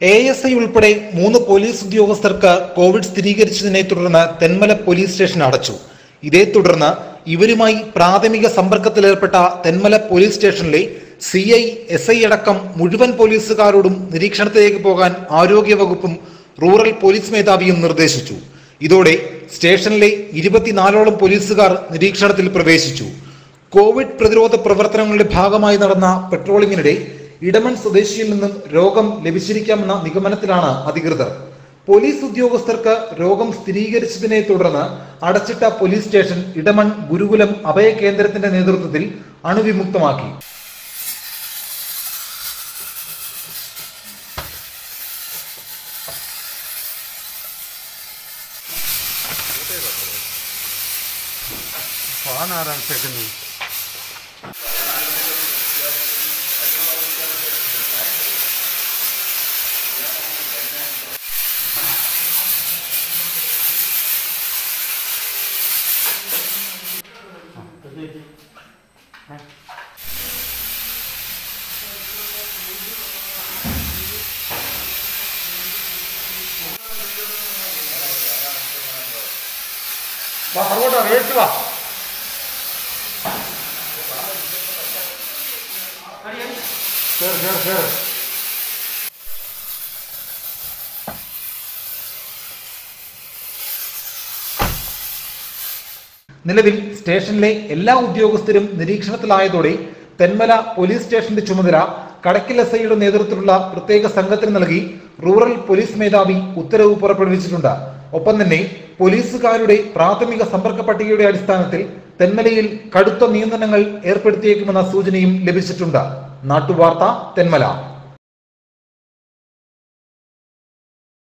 A S I ഉൾപ്പെടെ മൂന്ന് police ഉദ്യോഗസ്ഥർക്ക് കോവിഡ് സ്ഥിരീകരിച്ചതിനെ തുടർന്ന് തെന്മല പോലീസ് സ്റ്റേഷൻ അടച്ചു ഇതേ തുടർന്ന് ഇവരുമായി പ്രാഥമിക സമ്പർക്കത്തിലേർപ്പെട്ട തെന്മല പോലീസ് സ്റ്റേഷനിലെ സി ഐ എസ് ഐ അടക്കം മുഴുവൻ പോലീസുകാരോടും നിരീക്ഷണത്തിലേക്ക് പോകാൻ ആരോഗ്യവകുപ്പും റൂറൽ പോലീസ് മേധാവിയും നിർദ്ദേശിച്ചു ഇതോടെ സ്റ്റേഷനിലെ ഇരുപത്തിനാലോളം പോലീസുകാർ നിരീക്ഷണത്തിൽ പ്രവേശിച്ചു കോവിഡ് പ്രതിരോധ പ്രവർത്തനങ്ങളുടെ ഭാഗമായി നടന്ന പെട്രോളിങ്ങിനിടെ ഇടമൺ സ്വദേശിയിൽ നിന്നും രോഗം ലഭിച്ചിരിക്കാമെന്ന നിഗമനത്തിലാണ് അധികൃതർ പോലീസ് ഉദ്യോഗസ്ഥർക്ക് രോഗം സ്ഥിരീകരിച്ചതിനെ തുടർന്ന് അടച്ചിട്ട പോലീസ് സ്റ്റേഷൻ ഇടമൺ ഗുരുകുലം അഭയ കേന്ദ്രത്തിന്റെ നേതൃത്വത്തിൽ അണുവിമുക്തമാക്കി ഫാൻ ആരാണ് സെക്കൻഡ് വാ അങ്ങോട്ടാ വേസ്റ്റ് വാ കേറ് കേറ് കേറ് നിലവിൽ സ്റ്റേഷനിലെ എല്ലാ ഉദ്യോഗസ്ഥരും നിരീക്ഷണത്തിലായതോടെ തെന്മല പോലീസ് സ്റ്റേഷന്റെ ചുമതല കടക്കിൽ എസ് ഐയുടെ നേതൃത്വത്തിലുള്ള പ്രത്യേക സംഘത്തിന് നൽകി റൂറൽ പോലീസ് മേധാവി ഉത്തരവ് പുറപ്പെടുവിച്ചിട്ടുണ്ട് ഒപ്പം തന്നെ പോലീസുകാരുടെ പ്രാഥമിക സമ്പർക്ക പട്ടികയുടെ അടിസ്ഥാനത്തിൽ തെന്മലയിൽ കടുത്ത നിയന്ത്രണങ്ങൾ ഏർപ്പെടുത്തിയേക്കുമെന്ന സൂചനയും ലഭിച്ചിട്ടുണ്ട് നാട്ടുവാർത്ത തെന്മല